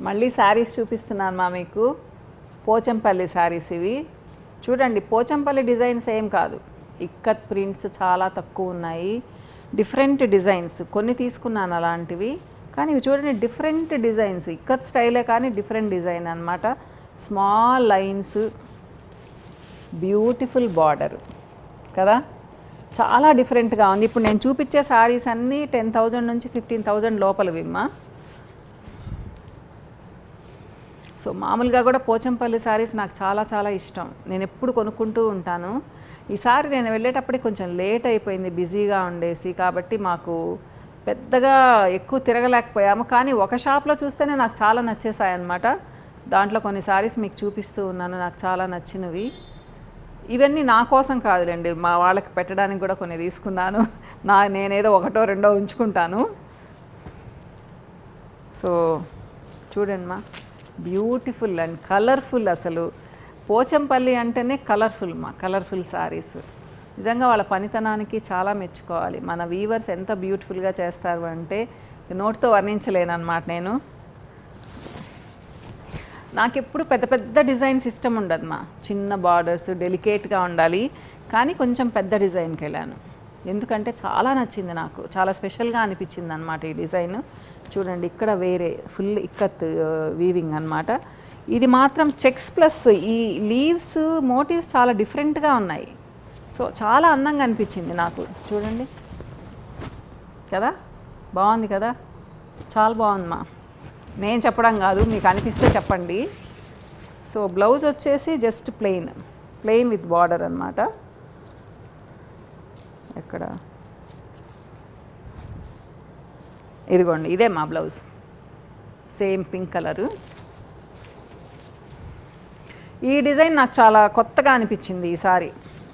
మళ్ళీ శారీస్ చూపిస్తున్నాను మా మీకు పోచంపల్లి శారీస్ ఇవి చూడండి పోచంపల్లి డిజైన్స్ ఏం కాదు ఇక్కత్ ప్రింట్స్ చాలా తక్కువ ఉన్నాయి డిఫరెంట్ డిజైన్స్ కొన్ని తీసుకున్నాను అలాంటివి కానీ ఇవి చూడండి డిఫరెంట్ డిజైన్స్ ఇక్కత్ స్టైలే కానీ డిఫరెంట్ డిజైన్ అన్నమాట స్మాల్ లైన్స్ బ్యూటిఫుల్ బార్డర్ కదా చాలా డిఫరెంట్గా ఉంది ఇప్పుడు నేను చూపించే శారీస్ అన్నీ టెన్ థౌజండ్ నుంచి ఫిఫ్టీన్ థౌజండ్ లోపలవిమ్మా సో మామూలుగా కూడా పోచంపల్లి శారీస్ నాకు చాలా చాలా ఇష్టం నేను ఎప్పుడు కొనుక్కుంటూ ఉంటాను ఈసారి నేను వెళ్ళేటప్పటికి కొంచెం లేట్ అయిపోయింది బిజీగా ఉండేసి కాబట్టి మాకు పెద్దగా ఎక్కువ తిరగలేకపోయాము కానీ ఒక షాప్లో చూస్తేనే నాకు చాలా నచ్చేసాయి అన్నమాట దాంట్లో కొన్ని శారీస్ మీకు చూపిస్తూ ఉన్నాను నాకు చాలా నచ్చినవి ఇవన్నీ నా కోసం కాదులేండి మా వాళ్ళకి పెట్టడానికి కూడా కొన్ని తీసుకున్నాను నా నేనేదో ఒకటో రెండో ఉంచుకుంటాను సో చూడండి మా బ్యూటిఫుల్ అండ్ కలర్ఫుల్ అసలు పోచంపల్లి అంటేనే కలర్ఫుల్ మా కలర్ఫుల్ శారీస్ నిజంగా వాళ్ళ పనితనానికి చాలా మెచ్చుకోవాలి మన వీవర్స్ ఎంత బ్యూటిఫుల్గా చేస్తారు అంటే నోటితో వర్ణించలేను అనమాట నేను నాకు ఎప్పుడు పెద్ద పెద్ద డిజైన్స్ ఇష్టం ఉండదు మా చిన్న బార్డర్స్ డెలికేట్గా ఉండాలి కానీ కొంచెం పెద్ద డిజైన్కి వెళ్ళాను ఎందుకంటే చాలా నచ్చింది నాకు చాలా స్పెషల్గా అనిపించింది అనమాట ఈ డిజైన్ చూడండి ఇక్కడ వేరే ఫుల్ ఇక్కత్ వీవింగ్ అన్నమాట ఇది మాత్రం చెక్స్ ప్లస్ ఈ లీవ్స్ మోటివ్స్ చాలా డిఫరెంట్గా ఉన్నాయి సో చాలా అందంగా అనిపించింది నాకు చూడండి కదా బాగుంది కదా చాలా బాగుంది మా నేను చెప్పడం కాదు మీకు అనిపిస్తే చెప్పండి సో బ్లౌజ్ వచ్చేసి just plain plain with border అనమాట ఎక్కడ ఇదిగోండి ఇదే మా బ్లౌజ్ సేమ్ పింక్ కలరు ఈ డిజైన్ నాకు చాలా కొత్తగా అనిపించింది ఈసారి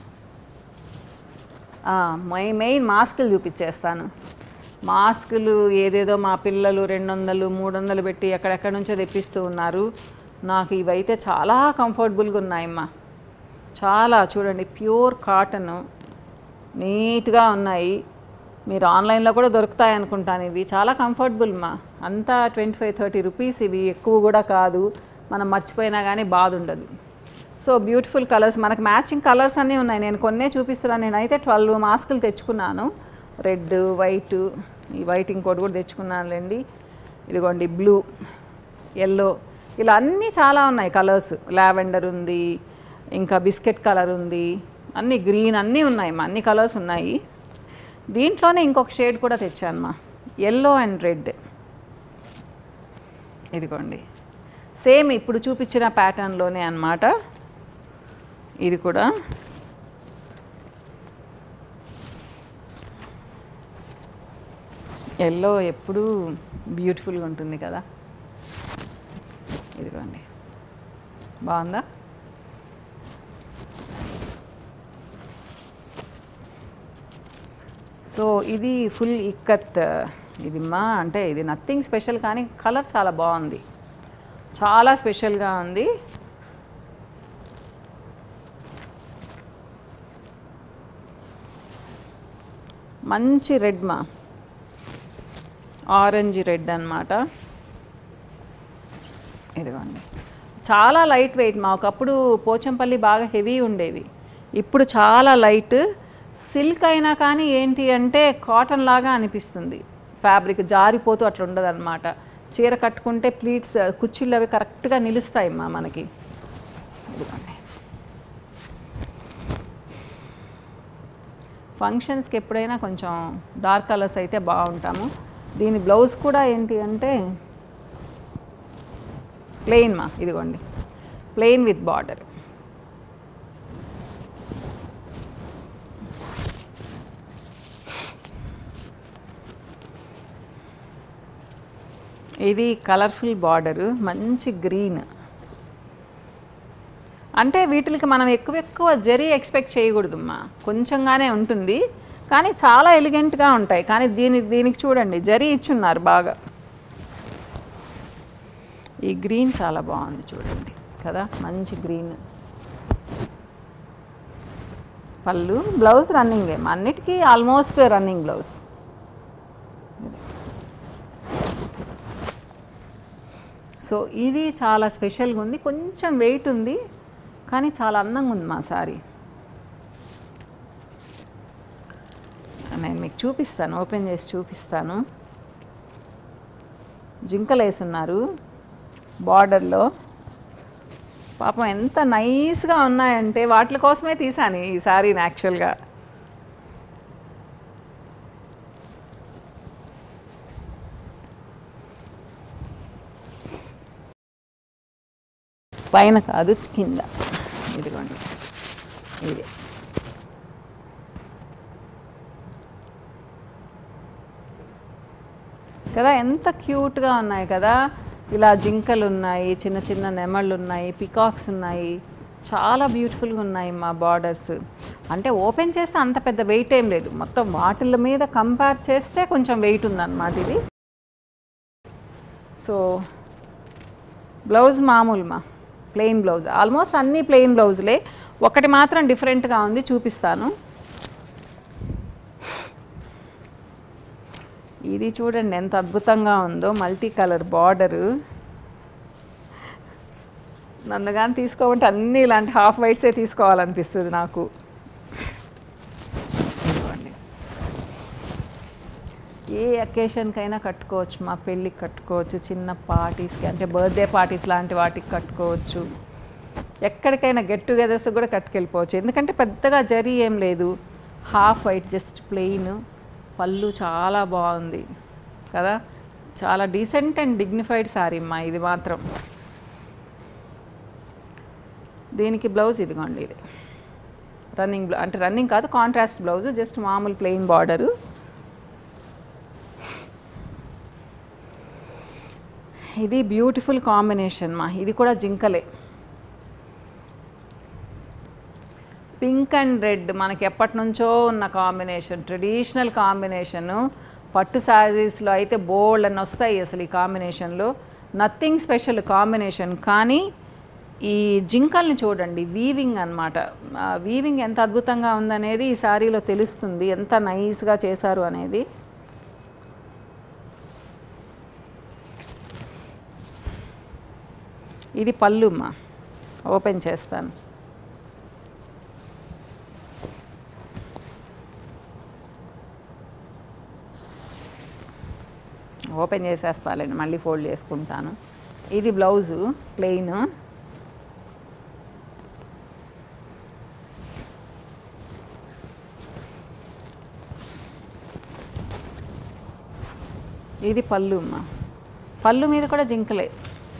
మై మెయిన్ మాస్కులు చూపించేస్తాను మాస్కులు ఏదేదో మా పిల్లలు రెండు వందలు మూడు వందలు పెట్టి ఎక్కడెక్కడి నుంచో తెప్పిస్తూ ఉన్నారు నాకు ఇవైతే చాలా కంఫర్టబుల్గా ఉన్నాయమ్మా చాలా చూడండి ప్యూర్ కాటన్ నీట్గా ఉన్నాయి మీరు ఆన్లైన్లో కూడా దొరుకుతాయి అనుకుంటాను ఇవి చాలా కంఫర్టబుల్ మా అంతా ట్వంటీ ఫైవ్ థర్టీ రూపీస్ ఇవి ఎక్కువ కూడా కాదు మనం మర్చిపోయినా కానీ బాధ ఉండదు సో బ్యూటిఫుల్ కలర్స్ మనకు మ్యాచింగ్ కలర్స్ అన్నీ ఉన్నాయి నేను కొన్నే చూపిస్తున్నాను నేనైతే ట్వెల్వ్ మాస్కులు తెచ్చుకున్నాను రెడ్ వైట్ ఈ వైట్ ఇంకోటి కూడా తెచ్చుకున్నానులేండి ఇదిగోండి బ్లూ ఎల్లో ఇలా అన్నీ చాలా ఉన్నాయి కలర్స్ లావెండర్ ఉంది ఇంకా బిస్కెట్ కలర్ ఉంది అన్ని గ్రీన్ అన్నీ ఉన్నాయి మా అన్ని కలర్స్ ఉన్నాయి దీంట్లోనే ఇంకొక షేడ్ కూడా తెచ్చాను మా ఎల్లో అండ్ రెడ్ ఇదిగోండి సేమ్ ఇప్పుడు చూపించిన ప్యాటర్న్లోనే అన్నమాట ఇది కూడా ఎల్లో ఎప్పుడూ బ్యూటిఫుల్గా ఉంటుంది కదా ఇదిగోండి బాగుందా సో ఇది ఫుల్ ఇక్కత్ ఇది మా అంటే ఇది నథింగ్ స్పెషల్ కానీ కలర్ చాలా బాగుంది చాలా స్పెషల్గా ఉంది మంచి రెడ్ మా ఆరెంజ్ రెడ్ అన్నమాట ఇదిగోండి చాలా లైట్ వెయిట్ మా ఒకప్పుడు పోచంపల్లి బాగా హెవీ ఉండేవి ఇప్పుడు చాలా లైట్ సిల్క్ అయినా కానీ ఏంటి అంటే కాటన్ లాగా అనిపిస్తుంది ఫ్యాబ్రిక్ జారిపోతూ అట్లా ఉండదు అనమాట చీర కట్టుకుంటే ప్లీట్స్ కుర్చీలు అవి కరెక్ట్గా నిలుస్తాయి మా మనకి ఇదిగోండి ఫంక్షన్స్కి ఎప్పుడైనా కొంచెం డార్క్ కలర్స్ అయితే బాగుంటాము దీని బ్లౌజ్ కూడా ఏంటి అంటే ప్లెయిన్ మా ఇదిగోండి ప్లెయిన్ విత్ బార్డర్ ఇది కలర్ఫుల్ బార్డరు మంచి గ్రీన్ అంటే వీటికి మనం ఎక్కువ ఎక్కువ జరీ ఎక్స్పెక్ట్ చేయకూడదమ్మా కొంచెంగానే ఉంటుంది కానీ చాలా ఎలిగెంట్గా ఉంటాయి కానీ దీని దీనికి చూడండి జరీ ఇచ్చున్నారు బాగా ఈ గ్రీన్ చాలా బాగుంది చూడండి కదా మంచి గ్రీన్ పళ్ళు బ్లౌజ్ రన్నింగ్ ఏమో అన్నిటికీ ఆల్మోస్ట్ రన్నింగ్ బ్లౌజ్ సో ఇది చాలా స్పెషల్గా ఉంది కొంచెం వెయిట్ ఉంది కానీ చాలా అందంగా ఉంది మా సారీ నేను మీకు చూపిస్తాను ఓపెన్ చేసి చూపిస్తాను జింకలు వేసున్నారు బార్డర్లో పాపం ఎంత నైస్గా ఉన్నాయంటే వాటి కోసమే తీసాను ఈ శారీని యాక్చువల్గా పైన కాదు కింద ఇదిగోండి ఇది కదా ఎంత క్యూట్గా ఉన్నాయి కదా ఇలా జింకలు ఉన్నాయి చిన్న చిన్న నెమళ్ళు ఉన్నాయి పికాక్స్ ఉన్నాయి చాలా బ్యూటిఫుల్గా ఉన్నాయి మా బార్డర్స్ అంటే ఓపెన్ చేస్తే అంత పెద్ద వెయిట్ ఏం లేదు మొత్తం వాటిల మీద కంపేర్ చేస్తే కొంచెం వెయిట్ ఉందన్నమాట ఇది సో బ్లౌజ్ మామూలు మా ప్లెయిన్ బ్లౌజ్ ఆల్మోస్ట్ అన్నీ ప్లెయిన్ బ్లౌజులే ఒకటి మాత్రం డిఫరెంట్గా ఉంది చూపిస్తాను ఇది చూడండి ఎంత అద్భుతంగా ఉందో మల్టీ కలర్ బార్డరు నన్ను కానీ తీసుకోమంటే అన్నీ ఇలాంటి హాఫ్ వైట్సే తీసుకోవాలనిపిస్తుంది నాకు ఇదిగోండి. ఏ అకేషన్కైనా కట్టుకోవచ్చు మా పెళ్ళికి కట్టుకోవచ్చు చిన్న పార్టీస్కి అంటే బర్త్డే పార్టీస్ లాంటి వాటికి కట్టుకోవచ్చు ఎక్కడికైనా గెట్ టుగెదర్స్ కూడా కట్టుకెళ్ళిపోవచ్చు ఎందుకంటే పెద్దగా జరీ ఏం లేదు హాఫ్ వైట్ జస్ట్ ప్లెయిన్ పళ్ళు చాలా బాగుంది కదా చాలా డీసెంట్ అండ్ డిగ్నిఫైడ్ సారీ అమ్మా ఇది మాత్రం దీనికి బ్లౌజ్ ఇదిగోండి ఇది రన్నింగ్ బ్లౌ అంటే రన్నింగ్ కాదు కాంట్రాస్ట్ బ్లౌజ్ జస్ట్ మామూలు ప్లెయిన్ బార్డరు ఇది బ్యూటిఫుల్ కాంబినేషన్ మా ఇది కూడా జింకలే పింక్ అండ్ రెడ్ మనకి ఎప్పటి నుంచో ఉన్న కాంబినేషన్ ట్రెడిషనల్ కాంబినేషను పట్టు శారీస్లో అయితే బోల్డ్ అని వస్తాయి అసలు ఈ కాంబినేషన్లో నథింగ్ స్పెషల్ కాంబినేషన్ కానీ ఈ జింకల్ని చూడండి వీవింగ్ అనమాట వీవింగ్ ఎంత అద్భుతంగా ఉందనేది ఈ శారీలో తెలుస్తుంది ఎంత నైస్గా చేశారు అనేది ఇది పళ్ళుమ్మా ఓపెన్ చేస్తాను ఓపెన్ చేసేస్తాలేండి మళ్ళీ ఫోల్డ్ చేసుకుంటాను ఇది బ్లౌజు ప్లెయిన్ ఇది పళ్ళు అమ్మ పళ్ళు మీద కూడా జింకలే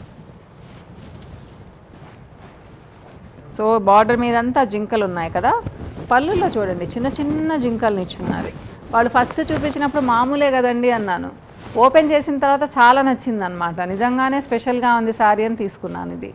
సో బార్డర్ మీద అంతా జింకలు ఉన్నాయి కదా పళ్ళులో చూడండి చిన్న చిన్న జింకల్ని ఇచ్చున్నారు వాళ్ళు ఫస్ట్ చూపించినప్పుడు మామూలే కదండి అన్నాను ఓపెన్ చేసిన తర్వాత చాలా నచ్చింది అనమాట నిజంగానే స్పెషల్గా ఉంది సారీ అని తీసుకున్నాను ఇది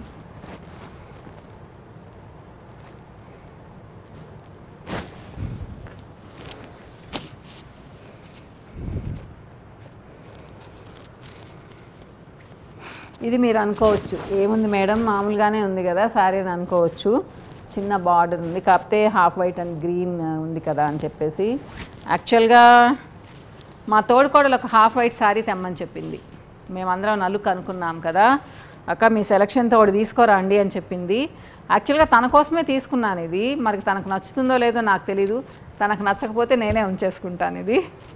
ఇది మీరు అనుకోవచ్చు ఏముంది మేడం మామూలుగానే ఉంది కదా సారీ అని అనుకోవచ్చు చిన్న బార్డర్ ఉంది కాకపోతే హాఫ్ వైట్ అండ్ గ్రీన్ ఉంది కదా అని చెప్పేసి యాక్చువల్గా మా తోడుకోడలు ఒక హాఫ్ వైట్ శారీ తెమ్మని చెప్పింది మేమందరం నలుగు అనుకున్నాం కదా అక్క మీ సెలక్షన్తో ఒకటి తీసుకోరా అండి అని చెప్పింది యాక్చువల్గా తన కోసమే తీసుకున్నాను ఇది మరి తనకు నచ్చుతుందో లేదో నాకు తెలీదు తనకు నచ్చకపోతే నేనే ఉంచేసుకుంటాను ఇది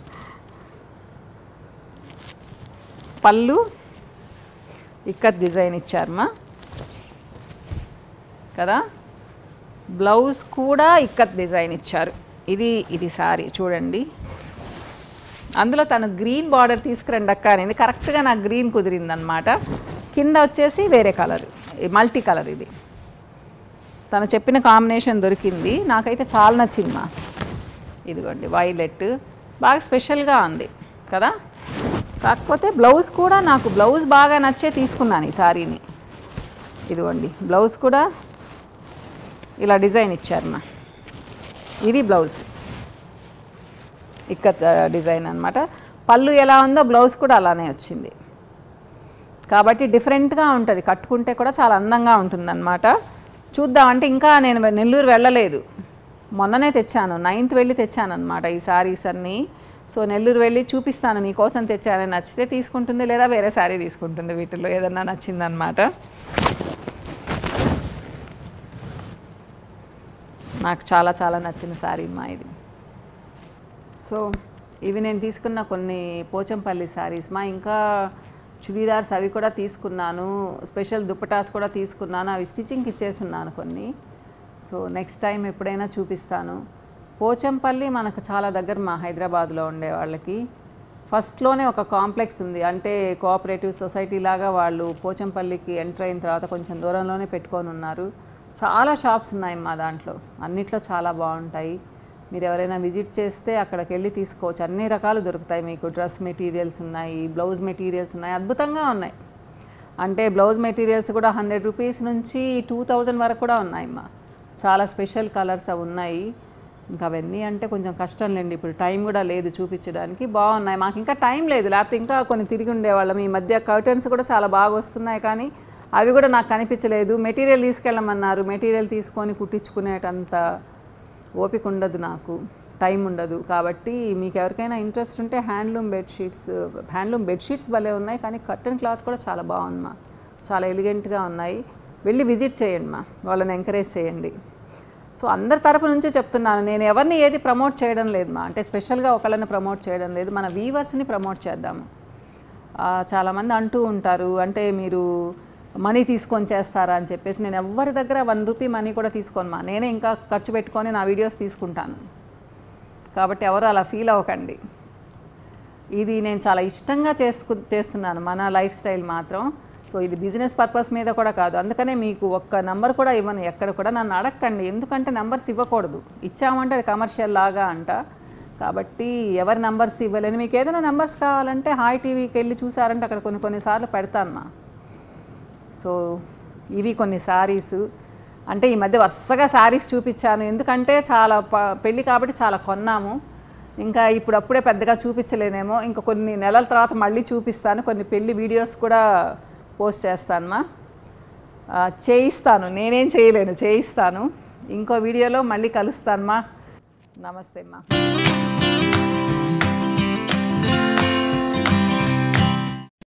పళ్ళు ఇక్కత్ డిజైన్ ఇచ్చారమ్మా కదా బ్లౌజ్ కూడా ఇక్కత్ డిజైన్ ఇచ్చారు ఇది ఇది సారీ చూడండి అందులో తను గ్రీన్ బార్డర్ తీసుకురండి అక్క అనేది కరెక్ట్గా నాకు గ్రీన్ కుదిరిందనమాట కింద వచ్చేసి వేరే కలర్ మల్టీ కలర్ ఇది తను చెప్పిన కాంబినేషన్ దొరికింది నాకైతే చాలా నచ్చింది మా ఇదిగోండి వైలెట్ బాగా స్పెషల్గా ఉంది కదా కాకపోతే బ్లౌజ్ కూడా నాకు బ్లౌజ్ బాగా నచ్చే తీసుకున్నాను ఈ సారీని ఇదిగోండి బ్లౌజ్ కూడా ఇలా డిజైన్ ఇచ్చారు మా ఇది బ్లౌజ్ ఇక్కత్ డిజైన్ అనమాట పళ్ళు ఎలా ఉందో బ్లౌజ్ కూడా అలానే వచ్చింది కాబట్టి డిఫరెంట్గా ఉంటుంది కట్టుకుంటే కూడా చాలా అందంగా ఉంటుందన్నమాట చూద్దామంటే ఇంకా నేను నెల్లూరు వెళ్ళలేదు మొన్ననే తెచ్చాను నైన్త్ వెళ్ళి తెచ్చాను అనమాట ఈ సారీస్ అన్నీ సో నెల్లూరు వెళ్ళి చూపిస్తాను నీ కోసం తెచ్చానని నచ్చితే తీసుకుంటుంది లేదా వేరే శారీ తీసుకుంటుంది వీటిల్లో ఏదన్నా నచ్చిందనమాట నాకు చాలా చాలా నచ్చిన శారీ మా ఇది సో ఇవి నేను తీసుకున్న కొన్ని పోచంపల్లి శారీస్ మా ఇంకా చుడీదార్స్ అవి కూడా తీసుకున్నాను స్పెషల్ దుప్పటాస్ కూడా తీసుకున్నాను అవి స్టిచ్చింగ్కి ఇచ్చేసున్నాను కొన్ని సో నెక్స్ట్ టైం ఎప్పుడైనా చూపిస్తాను పోచంపల్లి మనకు చాలా దగ్గర మా హైదరాబాద్లో ఉండే వాళ్ళకి ఫస్ట్లోనే ఒక కాంప్లెక్స్ ఉంది అంటే కోఆపరేటివ్ సొసైటీ లాగా వాళ్ళు పోచంపల్లికి ఎంటర్ అయిన తర్వాత కొంచెం దూరంలోనే పెట్టుకొని ఉన్నారు చాలా షాప్స్ ఉన్నాయి మా దాంట్లో అన్నిట్లో చాలా బాగుంటాయి మీరు ఎవరైనా విజిట్ చేస్తే అక్కడికి వెళ్ళి తీసుకోవచ్చు అన్ని రకాలు దొరుకుతాయి మీకు డ్రెస్ మెటీరియల్స్ ఉన్నాయి బ్లౌజ్ మెటీరియల్స్ ఉన్నాయి అద్భుతంగా ఉన్నాయి అంటే బ్లౌజ్ మెటీరియల్స్ కూడా హండ్రెడ్ రూపీస్ నుంచి టూ థౌజండ్ వరకు కూడా ఉన్నాయమ్మా చాలా స్పెషల్ కలర్స్ అవి ఉన్నాయి ఇంకా అవన్నీ అంటే కొంచెం కష్టం లేండి ఇప్పుడు టైం కూడా లేదు చూపించడానికి బాగున్నాయి మాకు ఇంకా టైం లేదు లేకపోతే ఇంకా కొన్ని తిరిగి ఉండేవాళ్ళం ఈ మధ్య కర్టన్స్ కూడా చాలా బాగా వస్తున్నాయి కానీ అవి కూడా నాకు కనిపించలేదు మెటీరియల్ తీసుకెళ్ళమన్నారు మెటీరియల్ తీసుకొని కుట్టించుకునేటంత ఓపిక ఉండదు నాకు టైం ఉండదు కాబట్టి మీకు ఎవరికైనా ఇంట్రెస్ట్ ఉంటే హ్యాండ్లూమ్ బెడ్షీట్స్ హ్యాండ్లూమ్ బెడ్షీట్స్ భలే ఉన్నాయి కానీ కర్టన్ క్లాత్ కూడా చాలా బాగుంది చాలా ఎలిగెంట్గా ఉన్నాయి వెళ్ళి విజిట్ చేయండి మా వాళ్ళని ఎంకరేజ్ చేయండి సో అందరి తరపు నుంచి చెప్తున్నాను నేను ఎవరిని ఏది ప్రమోట్ చేయడం లేదు మా అంటే స్పెషల్గా ఒకళ్ళని ప్రమోట్ చేయడం లేదు మన వీవర్స్ని ప్రమోట్ చేద్దాము ఆ, చాలామంది అంటూ ఉంటారు అంటే మీరు మనీ తీసుకొని చేస్తారా అని చెప్పేసి నేను ఎవరి దగ్గర వన్ రూపీ మనీ కూడా తీసుకోను మా నేనే ఇంకా ఖర్చు పెట్టుకొని నా వీడియోస్ తీసుకుంటాను కాబట్టి ఎవరు అలా ఫీల్ అవ్వకండి ఇది నేను చాలా ఇష్టంగా చేసుకు చేస్తున్నాను మన లైఫ్ స్టైల్ మాత్రం సో ఇది బిజినెస్ పర్పస్ మీద కూడా కాదు అందుకనే మీకు ఒక్క నంబర్ కూడా ఇవ్వను ఎక్కడ కూడా నన్ను అడగకండి ఎందుకంటే నంబర్స్ ఇవ్వకూడదు ఇచ్చామంటే అది కమర్షియల్ లాగా అంట కాబట్టి ఎవరి నంబర్స్ ఇవ్వలేను మీకు ఏదైనా నంబర్స్ కావాలంటే హాయ్ టీవీకి వెళ్ళి చూసారంటే అక్కడ కొన్ని కొన్నిసార్లు పెడతాను మా సో ఇవి కొన్ని శారీస్ అంటే ఈ మధ్య వరుసగా శారీస్ చూపించాను ఎందుకంటే చాలా ప- పెళ్ళి కాబట్టి చాలా కొన్నాము ఇంకా ఇప్పుడు అప్పుడే పెద్దగా చూపించలేనేమో ఇంకా కొన్ని నెలల తర్వాత మళ్ళీ చూపిస్తాను కొన్ని పెళ్లి వీడియోస్ కూడా పోస్ట్ చేస్తానమ్మా ఆ, చేయిస్తాను నేనేం చేయలేను చేయిస్తాను ఇంకో వీడియోలో మళ్ళీ కలుస్తానమ్మా నమస్తే అమ్మా